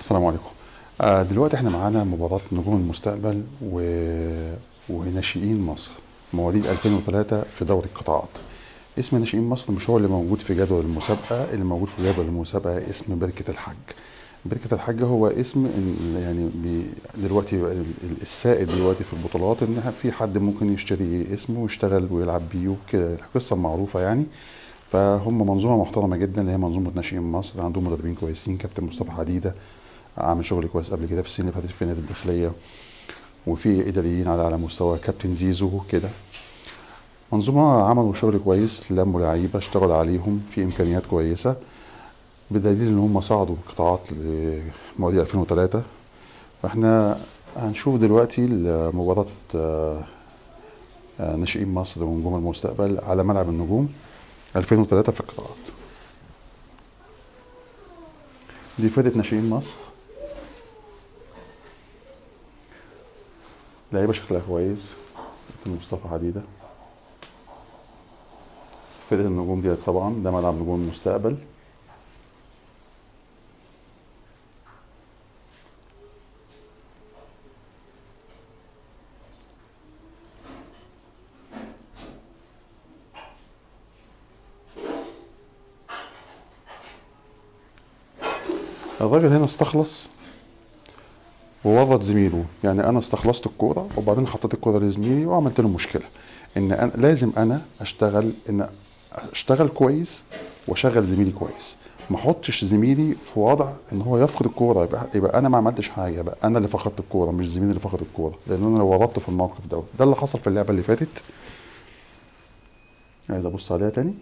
السلام عليكم آه دلوقتي احنا معانا مباراة نجوم المستقبل و... وناشئين مصر مواليد 2003 في دوري القطاعات اسم ناشئين مصر مش هو اللي موجود في جدول المسابقة اللي موجود في جدول المسابقة اسم بركة الحج بركة الحج هو اسم ال- يعني بي دلوقتي ال- ال- السائد دلوقتي في البطولات ان في حد ممكن يشتري اسمه ويشتغل ويلعب بيه وكده القصة معروفة يعني فهم منظومة محترمة جدا اللي هي منظومة ناشئين مصر عندهم مدربين كويسين كابتن مصطفى حديدة عامل شغل كويس قبل كده في السنين اللي فاتت في النادي الداخلية وفي إداريين على على مستوى كابتن زيزو كده منظومة عملوا شغل كويس لموا لعيبة اشتغلوا عليهم في إمكانيات كويسة بدليل إن هم صعدوا قطاعات لمواليد 2003 فاحنا هنشوف دلوقتي مباراة آه، آه، ناشئين مصر ونجوم المستقبل على ملعب النجوم 2003 في القطاعات دي فرقة ناشئين مصر لعيبة شكلها كويس كابتن مصطفى حديدة فرقة النجوم دي طبعا ده ملعب نجوم المستقبل الراجل هنا استخلص وورط زميله يعني انا استخلصت الكوره وبعدين حطيت الكوره لزميلي وعملت له مشكله ان أنا لازم انا اشتغل ان اشتغل كويس واشغل زميلي كويس ما احطش زميلي في وضع ان هو يفقد الكوره يبقى, يبقى انا ما عملتش حاجه يبقى انا اللي فقدت الكوره مش زميلي اللي فقد الكوره لان انا اللي ورطته في الموقف ده ده اللي حصل في اللعبه اللي فاتت عايز ابص عليها تاني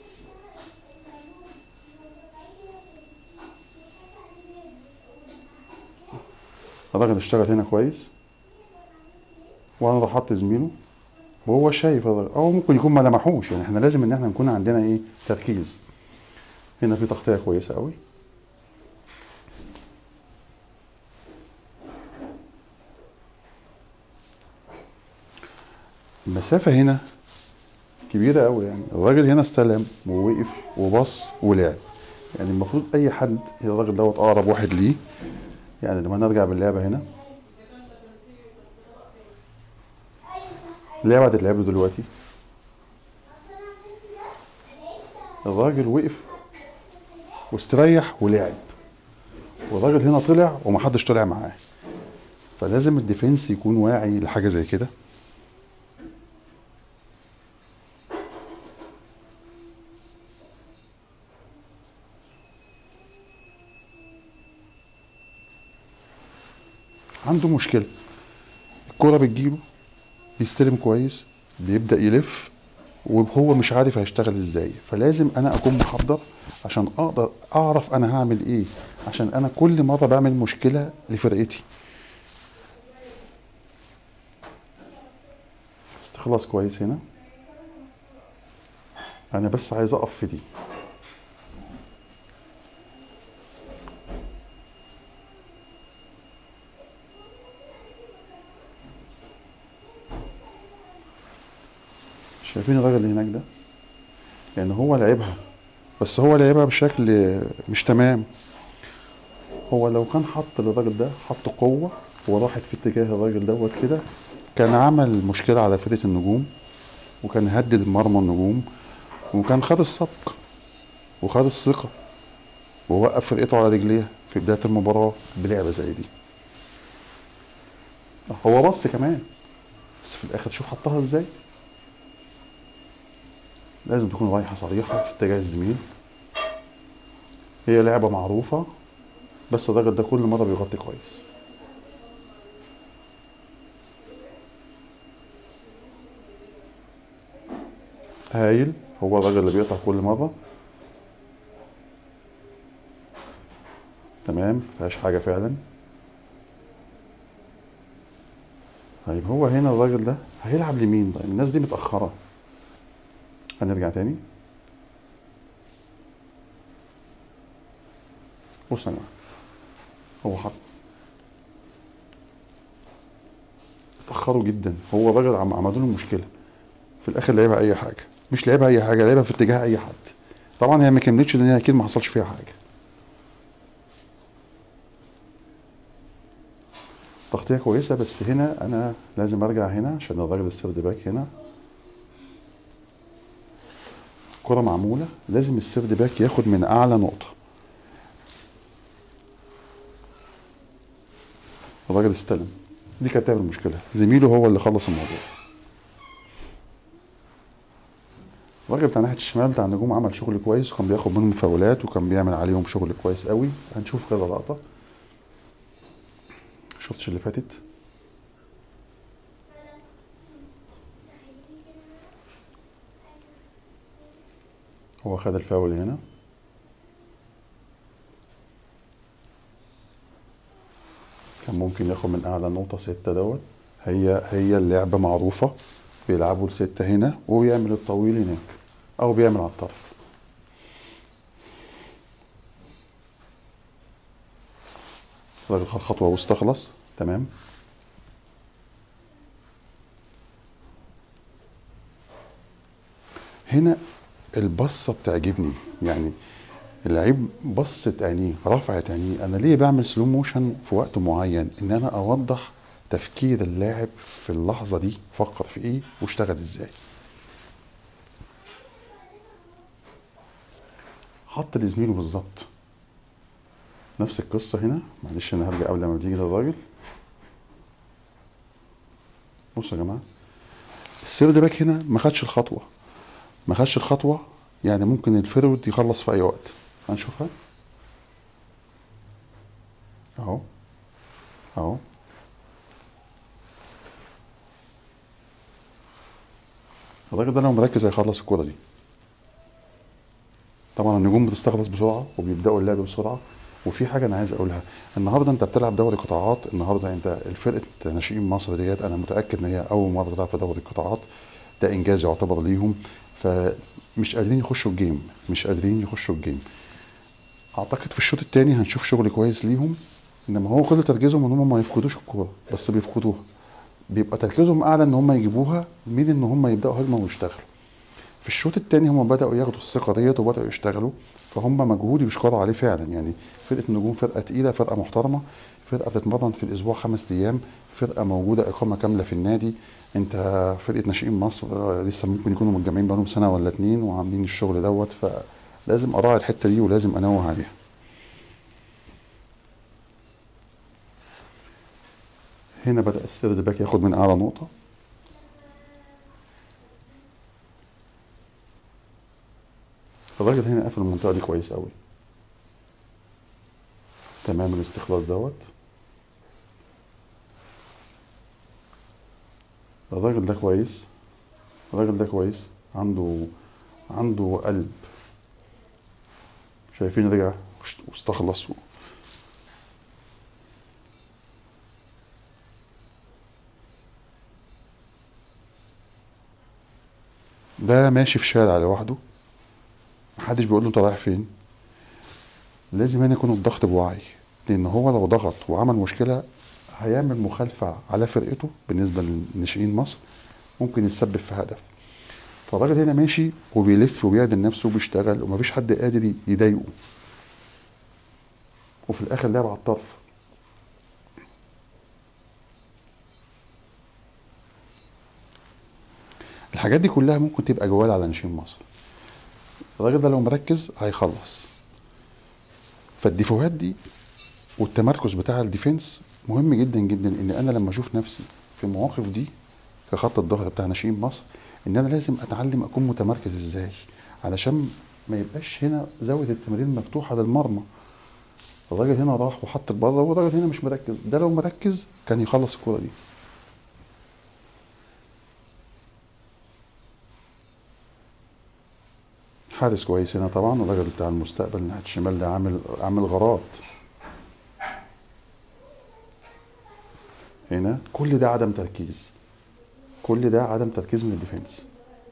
الراجل اشتغل هنا كويس وانا لاحظت زميله وهو شايف الراجل او ممكن يكون ما لمحوش يعني احنا لازم ان احنا نكون عندنا ايه تركيز هنا في تغطيه كويسه قوي المسافه هنا كبيره قوي يعني الراجل هنا استلم ووقف وبص ولعب يعني المفروض اي حد الراجل دوت اقرب واحد ليه يعني لما نرجع باللعبه هنا اللعبه هتتلعب له دلوقتي الراجل وقف واستريح ولعب والراجل هنا طلع ومحدش طلع معاه فلازم الديفنس يكون واعي لحاجه زي كده عنده مشكله الكرة بتجيله بيستلم كويس بيبدأ يلف وهو مش عارف هيشتغل ازاي فلازم انا اكون محضر عشان اقدر اعرف انا هعمل ايه عشان انا كل مرة بعمل مشكلة لفرقتي استخلاص كويس هنا انا بس عايز اقف في دي شايفين الراجل اللي هناك ده يعني هو لعبها بس هو لعبها بشكل مش تمام هو لو كان حط للراجل ده حط قوة وراحت في اتجاه الراجل دوت كده كان عمل مشكلة على فرقة النجوم وكان هدد مرمى النجوم وكان خد السبق وخد الثقة ووقف فرقته على رجليها في بداية المباراة بلعبة زي دي هو بص كمان بس في الآخر شوف حطها ازاي لازم تكون رايحة صريحة في اتجاه الزميل هي لعبة معروفة بس الراجل ده كل مرة بيغطي كويس هايل هو الراجل اللي بيقطع كل مرة تمام مفيهاش حاجة فعلا طيب هو هنا الراجل ده هيلعب لمين طيب الناس دي متأخرة هنرجع تاني بص يا جماعه هو حط اتأخروا جدا هو الراجل عم عملوا له مشكلة في الآخر لعبها أي حاجة مش لعبها أي حاجة لعبها في اتجاه أي حد طبعا هي ما كملتش لأن هي أكيد ما حصلش فيها حاجة تغطيه كويسه بس هنا انا لازم ارجع هنا عشان الراجل السيرد باك هنا كرة معمولة لازم السيرد باك ياخد من أعلى نقطة الراجل استلم دي كانت تعمل مشكلة زميله هو اللي خلص الموضوع الراجل بتاع ناحية الشمال بتاع النجوم عمل شغل كويس وكان بياخد منهم فاولات وكان بيعمل عليهم شغل كويس قوي هنشوف كذا لقطة شفتش اللي فاتت هو خد الفاول هنا كان ممكن ياخد من اعلى نقطة ستة دوت هي هي اللعبة معروفة بيلعبوا الستة هنا وبيعمل الطويل هناك او بيعمل على الطرف الراجل خد خطوة واستخلص تمام هنا البصة بتعجبني يعني اللعيب بصت عينيه رفعت عينيه انا ليه بعمل سلو موشن في وقت معين ان انا اوضح تفكير اللاعب في اللحظة دي فكر في ايه واشتغل ازاي حط لزميله بالظبط نفس القصة هنا معلش انا هرجع قبل ما تيجي للراجل بصوا يا جماعة السيرد باك هنا ما خدش الخطوة ما خدش الخطوة يعني ممكن الفيرود يخلص في أي وقت هنشوفها أهو أهو الراجل ده لو مركز هيخلص الكورة دي طبعا النجوم بتستخلص بسرعة وبيبدأوا اللعب بسرعة وفي حاجة أنا عايز أقولها النهاردة أنت بتلعب دوري قطاعات النهاردة أنت الفرقة ناشئين مصر ديت أنا متأكد إن هي أول مرة تلعب في دوري القطاعات ده إنجاز يعتبر ليهم فمش قادرين يخشوا الجيم مش قادرين يخشوا الجيم اعتقد في الشوط الثاني هنشوف شغل كويس ليهم انما هو كل تركيزهم ان هم ما يفقدوش الكوره بس بيفقدوها بيبقى تركيزهم اعلى ان هم يجيبوها من ان هم يبداوا هجمه ويشتغلوا في الشوط الثاني هم بداوا ياخدوا الثقه ديت وبداوا يشتغلوا فهم مجهود يشكروا عليه فعلا يعني فرقه النجوم فرقه تقيله فرقه محترمه فرقه بتتمرن في الاسبوع خمس ايام فرقه موجوده اقامه كامله في النادي انت فرقه ناشئين مصر لسه ممكن يكونوا متجمعين بقالهم سنه ولا اتنين وعاملين الشغل دوت فلازم اراعي الحته دي ولازم انوه عليها هنا بدا السيرد باك ياخد من اعلى نقطه الراجل هنا قافل المنطقه دي كويس قوي تمام الاستخلاص دوت الراجل ده كويس الراجل ده كويس عنده عنده قلب شايفين رجع واستخلص ده ماشي في شارع لوحده محدش بيقول له انت رايح فين لازم هنا يكون الضغط بوعي لان هو لو ضغط وعمل مشكله هيعمل مخالفه على فرقته بالنسبه لناشئين مصر ممكن يتسبب في هدف فالراجل هنا ماشي وبيلف وبيعدل نفسه وبيشتغل ومفيش حد قادر يضايقه وفي الاخر لعب على الطرف الحاجات دي كلها ممكن تبقى جوال على ناشئين مصر الراجل ده لو مركز هيخلص فالديفوهات دي والتمركز بتاع الديفنس مهم جدا جدا ان انا لما اشوف نفسي في المواقف دي كخط الظهر بتاع ناشئين مصر ان انا لازم اتعلم اكون متمركز ازاي علشان ما يبقاش هنا زاويه التمرير مفتوحه للمرمى الراجل هنا راح وحط بره والراجل هنا مش مركز ده لو مركز كان يخلص الكوره دي حارس كويس هنا طبعا الراجل بتاع المستقبل ناحيه الشمال ده عامل عامل غارات هنا كل ده عدم تركيز كل ده عدم تركيز من الديفنس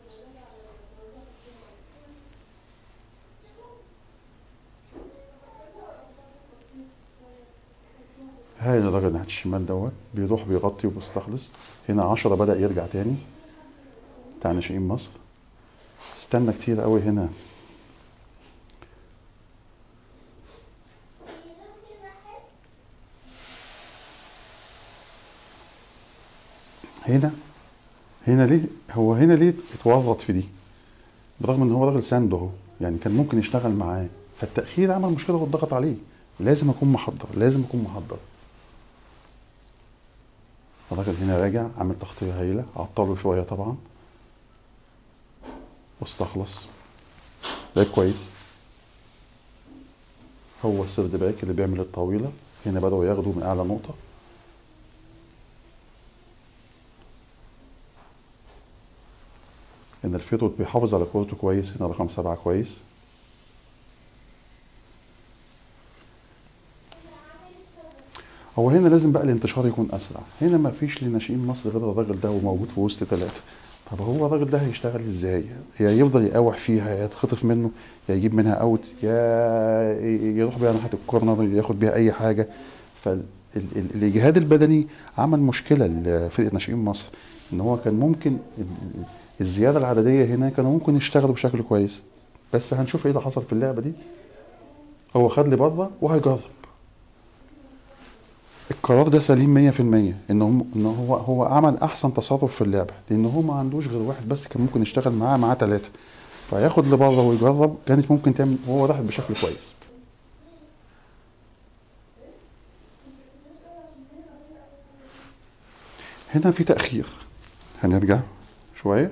هاي الراجل ناحيه الشمال دوت بيروح بيغطي وبيستخلص هنا عشرة بدأ يرجع تاني بتاع ناشئين مصر استنى كتير قوي هنا هنا هنا ليه هو هنا ليه اتورط في دي برغم ان هو راجل ساند اهو يعني كان ممكن يشتغل معاه فالتاخير عمل مشكله واتضغط عليه لازم اكون محضر لازم اكون محضر الراجل هنا راجع عامل تغطيه هايله عطله شويه طبعا واستخلص لعب كويس هو السرد باك اللي بيعمل الطويله هنا بدأوا ياخدوا من اعلى نقطه ان الفيرود بيحافظ على كورته كويس هنا رقم سبعة كويس هو هنا لازم بقى الانتشار يكون اسرع هنا ما فيش لناشئين مصر غير الراجل ده وموجود في وسط ثلاثه طب هو الراجل ده هيشتغل ازاي يا يفضل يقاوح فيها يا يتخطف منه يا يجيب منها اوت يا يروح بيها ناحيه الكورنر ياخد بيها اي حاجه فالاجهاد البدني عمل مشكله لفرقه ناشئين مصر ان هو كان ممكن الزياده العدديه هنا كانوا ممكن يشتغلوا بشكل كويس بس هنشوف ايه اللي حصل في اللعبه دي هو خد لي بره وهيجرب القرار ده سليم 100% ان هو ان هو هو عمل احسن تصرف في اللعبه لان هو ما عندوش غير واحد بس كان ممكن يشتغل معاه معاه ثلاثه فياخد لبره ويجرب كانت ممكن تعمل وهو راح بشكل كويس هنا في تاخير هنرجع شويه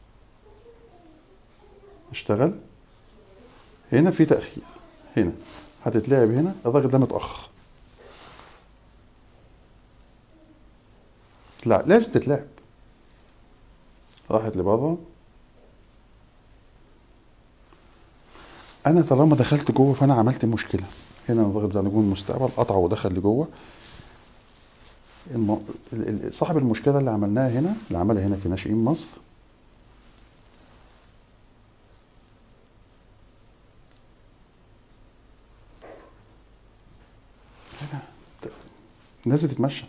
اشتغل هنا في تاخير هنا هتتلعب هنا الراجل ده متاخر لا لازم تتلعب راحت لبره انا طالما دخلت جوه فانا عملت مشكله هنا الراجل بتاع نجوم المستقبل قطع ودخل لجوه الم... صاحب المشكله اللي عملناها هنا اللي عملها هنا في ناشئين مصر هنا الناس بتتمشى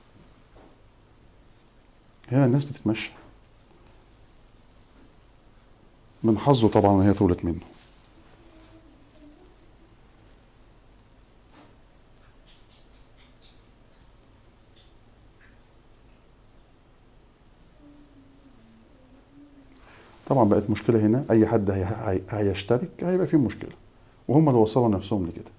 هنا الناس بتتمشى من حظه طبعا ان هي طولت منه طبعا بقت مشكله هنا اي حد هي هيشترك هيبقى فيه مشكله وهم اللي وصلوا نفسهم لكده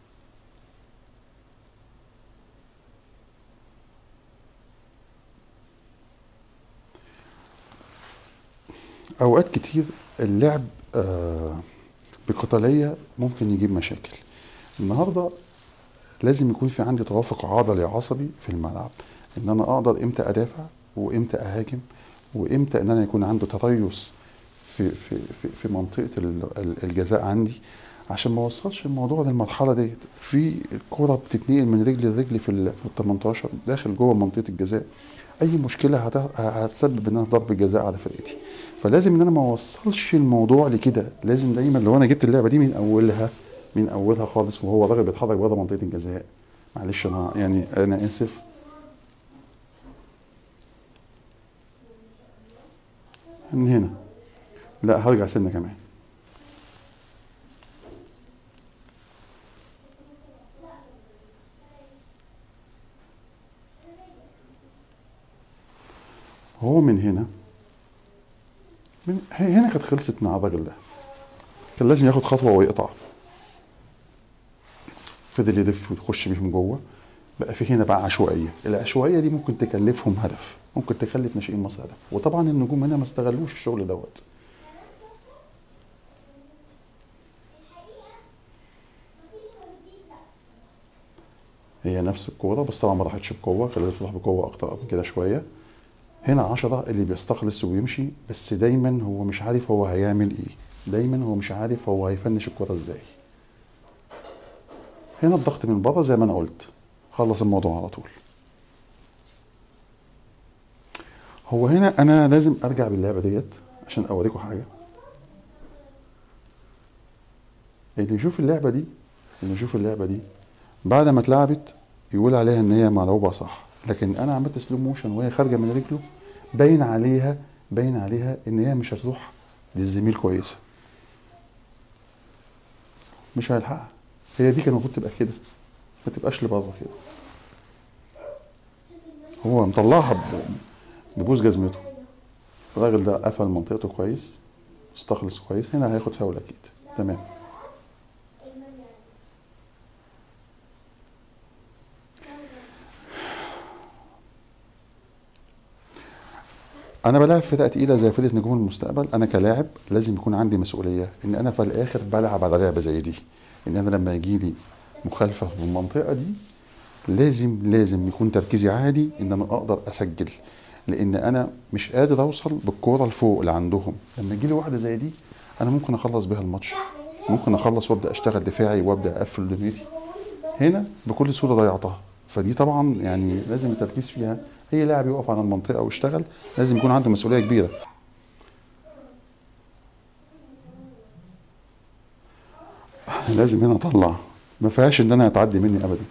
اوقات كتير اللعب آه بقتاليه ممكن يجيب مشاكل النهارده لازم يكون في عندي توافق عضلي عصبي في الملعب ان انا اقدر امتى ادافع وامتى اهاجم وامتى ان انا يكون عندي تريث في في في, في منطقه الجزاء عندي عشان ما اوصلش الموضوع للمرحله ديت في الكره بتتنقل من رجل لرجل في ال 18 داخل جوه منطقه الجزاء اي مشكله هتسبب ان انا ضرب جزاء على فرقتي فلازم ان انا ما اوصلش الموضوع لكده لازم دايما لو انا جبت اللعبه دي من اولها من اولها خالص وهو الراجل بيتحرك بره منطقه الجزاء معلش انا يعني انا اسف من هنا لا هرجع سنه كمان هو من هنا من هنا كانت خلصت مع الراجل ده كان لازم ياخد خطوه ويقطع فضل يلف ويخش بيهم جوه بقى في هنا بقى عشوائيه العشوائيه دي ممكن تكلفهم هدف ممكن تكلف ناشئين مصر هدف وطبعا النجوم هنا ما استغلوش الشغل دوت هي نفس الكوره بس طبعا ما راحتش بقوه خلت تروح بقوه اكتر من كده شويه هنا عشرة اللي بيستخلص ويمشي بس دايما هو مش عارف هو هيعمل ايه دايما هو مش عارف هو هيفنش الكرة ازاي هنا الضغط من بره زي ما انا قلت خلص الموضوع على طول هو هنا انا لازم ارجع باللعبه ديت عشان اوريكم حاجه اللي يشوف اللعبه دي اللي يشوف اللعبه دي بعد ما اتلعبت يقول عليها ان هي ملعوبه صح لكن انا عملت سلو موشن وهي خارجه من رجله باين عليها باين عليها ان هي مش هتروح للزميل كويسه مش هيلحقها هي دي كان المفروض تبقى كده ما تبقاش لبره كده هو مطلعها نبوس جزمته الراجل ده قفل منطقته كويس استخلص كويس هنا هياخد فاول اكيد تمام انا بلعب فرقه تقيله زي فرقه نجوم المستقبل انا كلاعب لازم يكون عندي مسؤوليه ان انا في الاخر بلعب على لعبه زي دي ان انا لما يجي لي مخالفه في المنطقه دي لازم لازم يكون تركيزي عالي ان انا اقدر اسجل لان انا مش قادر اوصل بالكوره لفوق اللي عندهم لما يجي لي واحده زي دي انا ممكن اخلص بيها الماتش ممكن اخلص وابدا اشتغل دفاعي وابدا اقفل ضميري هنا بكل سهوله ضيعتها فدي طبعا يعني لازم التركيز فيها اي لاعب يقف على المنطقه ويشتغل لازم يكون عنده مسؤوليه كبيره لازم هنا اطلع ما فيهاش ان انا اتعدي مني ابدا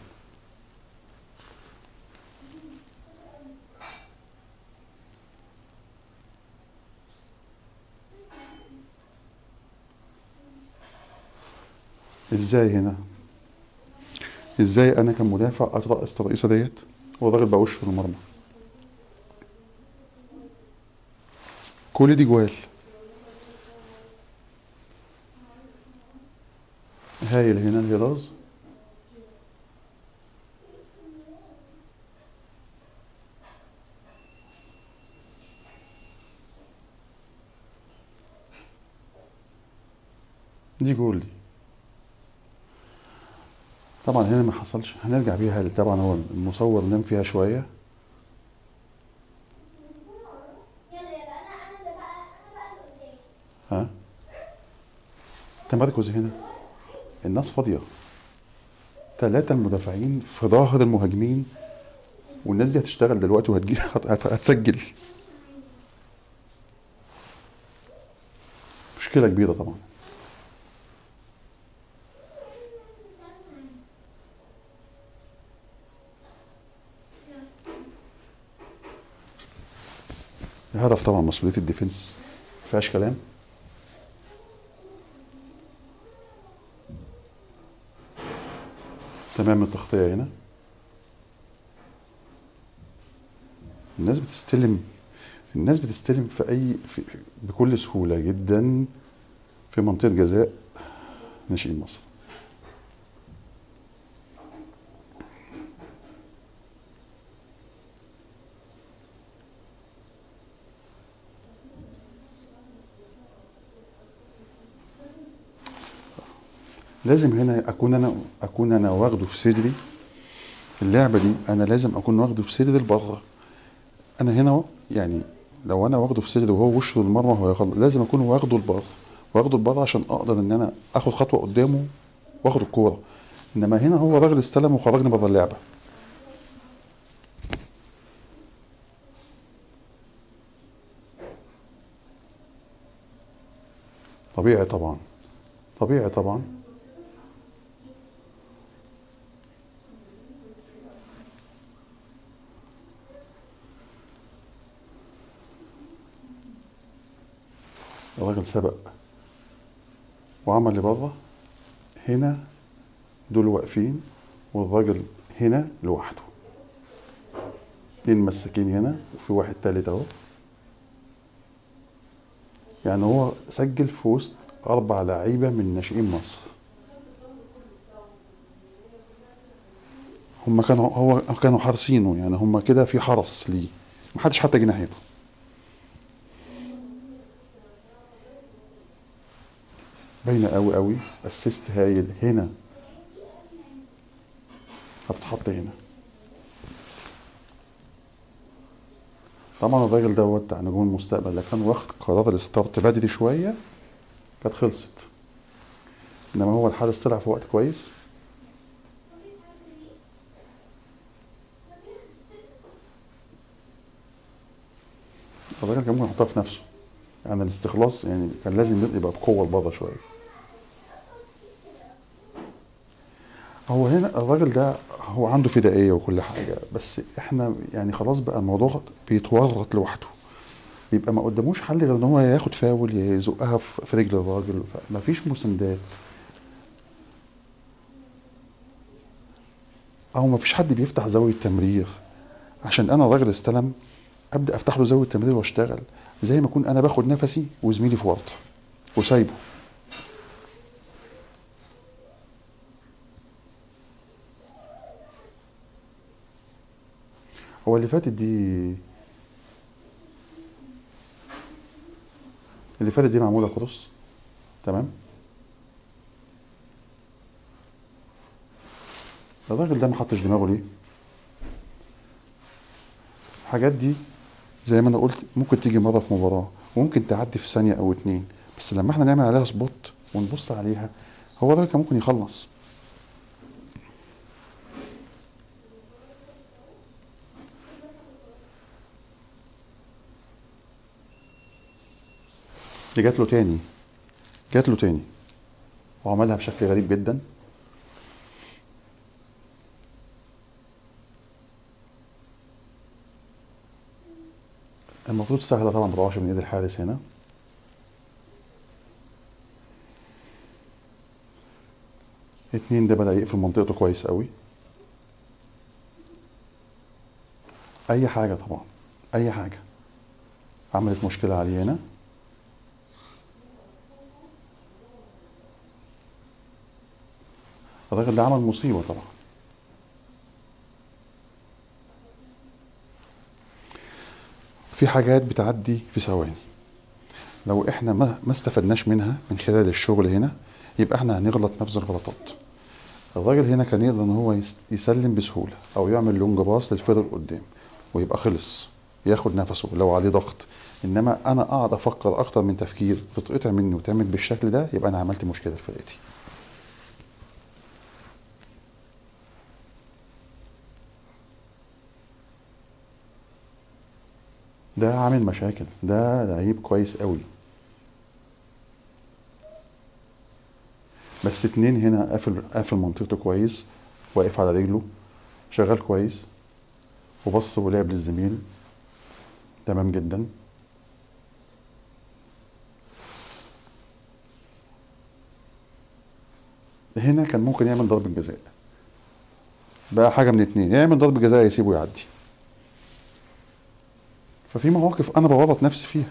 ازاي هنا ازاي انا كمدافع اترأس الرئيسه ديت والراجل بقى وشه المرمى كل دي جوال هايل هنا الهراز دي جول دي طبعا هنا ما حصلش هنرجع بيها طبعا هو المصور نام فيها شويه ها تمركز هنا الناس فاضيه ثلاثة المدافعين في ظهر المهاجمين والناس دي هتشتغل دلوقتي وهتجي هت- هت- هتسجل مشكلة كبيرة طبعا الهدف طبعا مسؤولية الديفنس مفيهاش كلام تمام التغطية هنا الناس بتستلم الناس بتستلم في أي في بكل سهولة جدا في منطقة جزاء ناشئين مصر لازم هنا اكون انا اكون انا واخده في صدري اللعبه دي انا لازم اكون واخده في صدري لبره انا هنا أهو، يعني لو انا واخده في صدري وهو وشه للمرمى هو يخلص لازم اكون واخده لبره واخده لبره عشان اقدر ان انا اخد خطوه قدامه واخد الكوره انما هنا هو راجل استلم وخرجني بره اللعبه طبيعي طبعا طبيعي طبعا الراجل سبق وعمل لبره هنا دول واقفين والراجل هنا لوحده اتنين مساكين هنا وفي واحد تالت اهو يعني هو سجل في وسط اربع لعيبه من ناشئين مصر هم كانوا هو كانوا حارسينه يعني هم كده في حرس ليه محدش حتى جه ناحيته باينه قوي قوي اسيست هايل هنا هتتحط هنا طبعا الراجل دوت بتاع نجوم المستقبل لو كان واخد قرار الستارت بدري شويه كانت خلصت انما هو الحارس طلع في وقت كويس الراجل كان ممكن يحطها في نفسه يعني الاستخلاص يعني كان لازم يبقى بقوه لبره شويه هو هنا الراجل ده هو عنده فدائيه وكل حاجه بس احنا يعني خلاص بقى الموضوع بيتورط لوحده بيبقى ما قداموش حل غير ان هو ياخد فاول يزقها في في رجل الراجل ما فيش مساندات او ما فيش حد بيفتح زاويه تمرير عشان انا الراجل استلم ابدا افتح له زاويه تمرير واشتغل زي ما اكون انا باخد نفسي وزميلي في ورطه وسايبه هو اللي فاتت دي اللي فاتت دي معموله كروس تمام الراجل ده ما حطش دماغه ليه الحاجات دي زي ما انا قلت ممكن تيجي مره في مباراه وممكن تعدي في ثانيه او اتنين بس لما احنا نعمل عليها سبوت ونبص عليها هو الراجل كان ممكن يخلص دي جات له تاني جات له تاني وعملها بشكل غريب جدا المفروض سهلة طبعا ما تقعش من ايد الحارس هنا اتنين ده بدأ يقفل منطقته كويس قوي اي حاجة طبعا اي حاجة عملت مشكلة عليه هنا الراجل ده عمل مصيبة طبعا في حاجات بتعدي في ثواني لو احنا ما ما استفدناش منها من خلال الشغل هنا يبقى احنا هنغلط نفس الغلطات الراجل هنا كان يقدر ان هو يس- يسلم بسهوله او يعمل لونج باص للفرق قدام ويبقى خلص ياخد نفسه لو عليه ضغط انما انا اقعد افكر اكتر من تفكير تتقطع مني وتعمل بالشكل ده يبقى انا عملت مشكله لفرقتي ده عامل مشاكل ده لعيب كويس قوي بس اتنين هنا قافل قافل منطقته كويس واقف على رجله شغال كويس وبص ولعب للزميل تمام جدا هنا كان ممكن يعمل ضربة جزاء بقى حاجة من اتنين يعمل ضربة جزاء يسيبه يعدي ففي مواقف انا بورط نفسي فيها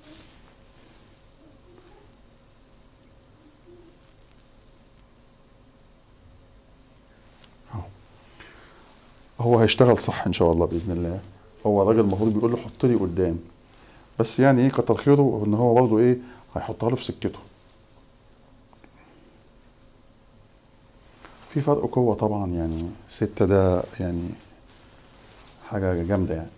أهو. هو هيشتغل صح ان شاء الله باذن الله هو الراجل المفروض بيقول له حط لي قدام بس يعني ايه كتر خيره ان هو برضه ايه هيحطها له في سكته في فرق قوة طبعا يعني ستة ده يعني حاجة جامدة يعني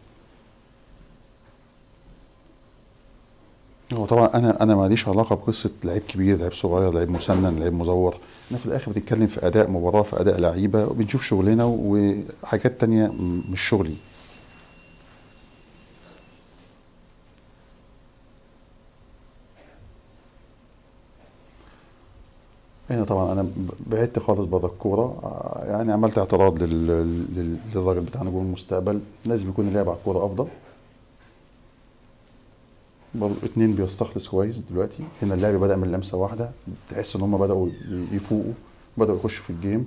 هو طبعا انا انا ماليش علاقه بقصه لعيب كبير لعيب صغير لعيب مسنن لعيب مزور احنا في الاخر بنتكلم في اداء مباراه في اداء لعيبه وبنشوف شغلنا وحاجات تانية م- مش شغلي هنا طبعا انا ب- بعدت خالص بره الكوره آه، يعني عملت اعتراض لل- لل- للراجل بتاع نجوم المستقبل لازم يكون اللعب على الكوره افضل برضه اتنين بيستخلص كويس دلوقتي هنا اللعب بدأ من لمسة واحدة تحس ان هم بدأوا يفوقوا بدأوا يخشوا في الجيم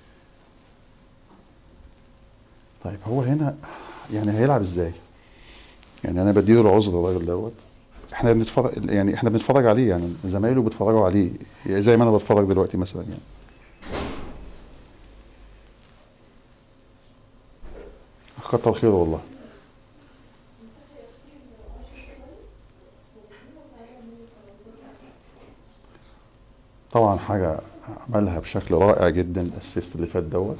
طيب هو هنا يعني هيلعب ازاي؟ يعني انا بديله العذر الراجل دوت احنا بنتفرج يعني احنا بنتفرج عليه يعني زمايله بيتفرجوا عليه زي ما انا بتفرج دلوقتي مثلا يعني كتر خيره والله طبعا حاجة عملها بشكل رائع جدا الاسيست اللي فات دوت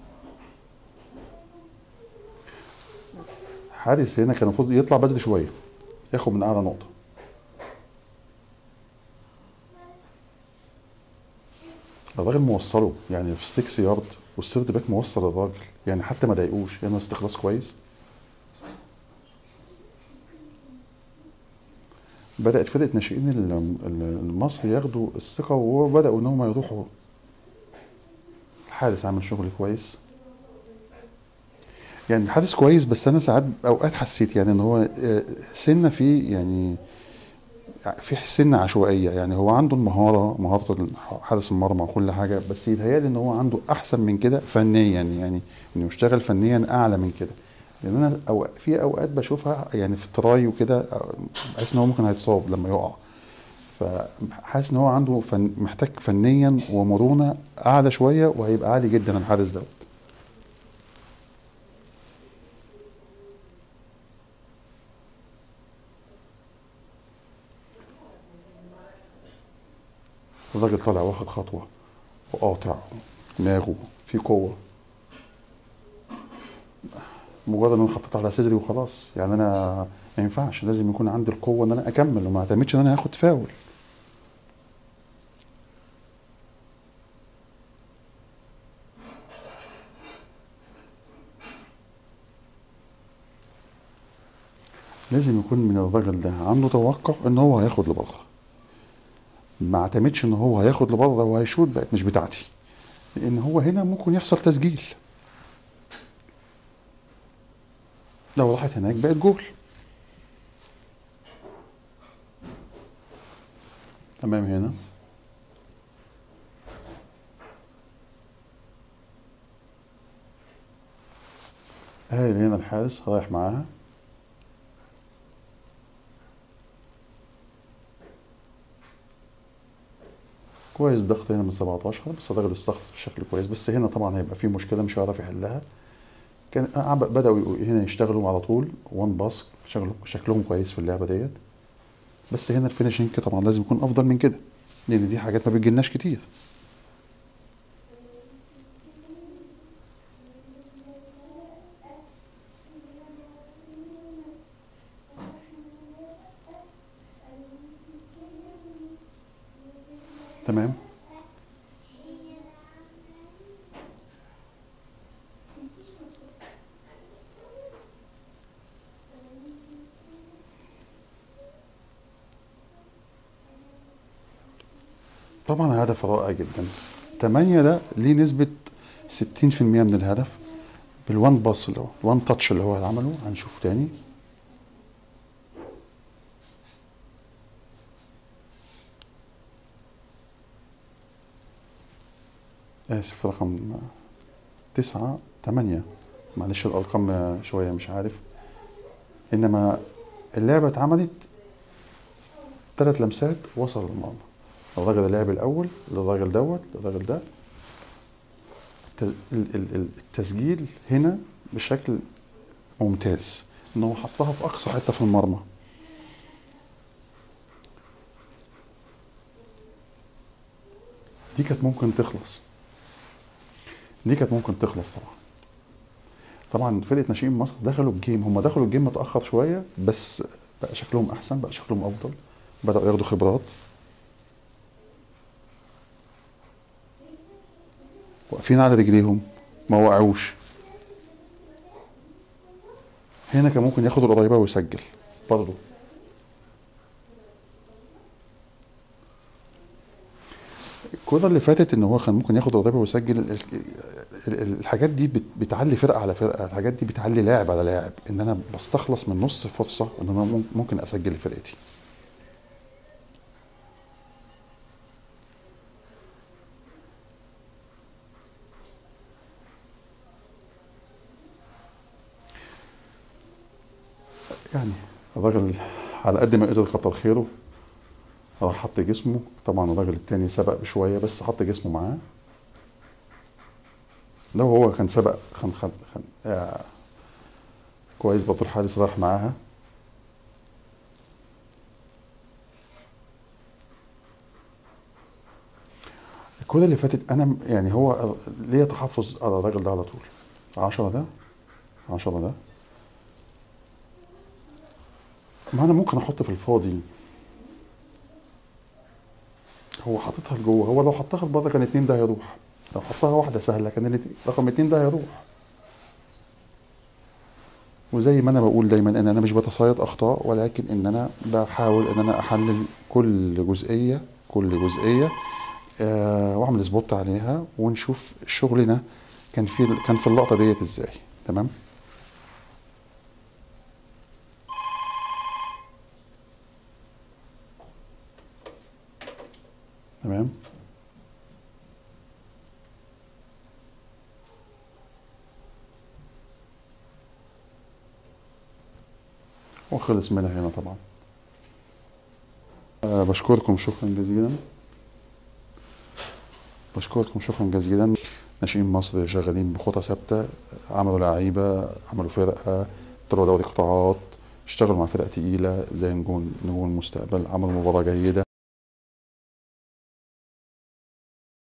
حارس هنا كان المفروض يطلع بدري شوية ياخد من أعلى نقطة الراجل موصله يعني في 6 يارد والسيرد باك موصل الراجل يعني حتى ما ضايقوش يعني استخلاص كويس بدأت فرقة ناشئين ال- ال- مصر ياخدوا الثقة وبدأوا إن هم يروحوا الحارس عمل شغل كويس يعني الحارس كويس بس أنا ساعات أوقات حسيت يعني إن هو آه، سنة فيه يعني في سنة عشوائية يعني هو عنده المهارة مهارة حارس المرمى وكل حاجة بس يتهيألي إن هو عنده أحسن من كده فنيا يعني إنه يشتغل فنيا أعلى من كده لان انا أو في اوقات بشوفها يعني في التراي وكده بحس ان هو ممكن هيتصاب لما يقع فحاسس ان هو عنده فن محتاج فنيا ومرونه اعلى شويه وهيبقى عالي جدا الحارس ده الراجل طالع واخد خطوه وقاطع دماغه في قوه مجرد ان انا حطيت على صدري وخلاص يعني انا ما ينفعش لازم يكون عندي القوه ان انا اكمل وما اعتمدش ان انا هاخد فاول لازم يكون من الراجل ده عنده توقع ان هو هياخد لبره ما اعتمدش ان هو هياخد لبره وهيشوط بقت مش بتاعتي لان هو هنا ممكن يحصل تسجيل لو راحت هناك بقت جول تمام هنا هاي هنا الحارس رايح معاها كويس ضغط هنا من 17 بس الراجل استخلص بشكل كويس بس هنا طبعا هيبقى في مشكله مش هيعرف يحلها كان بداوا يق- هنا يشتغلوا على طول وان باس شكلهم شكلهم كويس في اللعبه ديت بس هنا الفينشنج طبعا لازم يكون افضل من كده لان دي حاجات ما بتجيلناش كتير تمام طبعا هدف رائع جدا 8 ده ليه نسبة 60% من الهدف بالوان باص اللي هو الوان تاتش اللي هو عمله هنشوفه تاني آسف رقم تسعة تمانية معلش الأرقام شوية مش عارف إنما اللعبة اتعملت ثلاث لمسات وصل للمرمى الراجل اللي لعب الأول للراجل دوت للراجل ده الت- ال- ال- ال- التسجيل هنا بشكل ممتاز إن هو حطها في أقصى حتة في المرمى دي كانت ممكن تخلص دي كانت ممكن تخلص طبعا طبعا فرقه ناشئين مصر دخلوا الجيم هم دخلوا الجيم متاخر شويه بس بقى شكلهم احسن بقى شكلهم افضل بداوا ياخدوا خبرات واقفين على رجليهم ما وقعوش هنا كان ممكن ياخد القريبه ويسجل برضه الكرة اللي فاتت ان هو كان ممكن ياخد القريبه ويسجل ال- ال- ال- الحاجات دي بت- بتعلي فرقه على فرقه الحاجات دي بتعلي لاعب على لاعب ان انا بستخلص من نص فرصه ان انا مم- ممكن اسجل لفرقتي يعني الراجل على قد ما قدر كتر خيره راح حط جسمه طبعا الراجل التاني سبق بشويه بس حط جسمه معاه لو هو كان سبق كان خد كان آه كويس برضه الحارس راح معاها الكورة اللي فاتت انا م- يعني هو ليا تحفظ على الراجل ده على طول عشرة ده عشرة ده ما انا ممكن احط في الفاضي هو حاططها لجوه هو لو حطها لبره كان اتنين ده هيروح لو حطها واحدة سهلة كان الاتنين- رقم اتنين ده هيروح وزي ما انا بقول دايما ان انا مش بتصيد اخطاء ولكن ان انا بحاول ان انا احلل كل جزئيه كل جزئيه آه واعمل سبوت عليها ونشوف شغلنا كان في كان في اللقطه ديت ازاي تمام تمام وخلص منها هنا طبعا آه، بشكركم شكرا جزيلا بشكركم شكرا جزيلا ناشئين مصر شغالين بخطى ثابته عملوا لعيبه عملوا فرقه طلعوا دوري قطاعات اشتغلوا مع فرق تقيله زي نجوم نجوم المستقبل عملوا مباراه جيده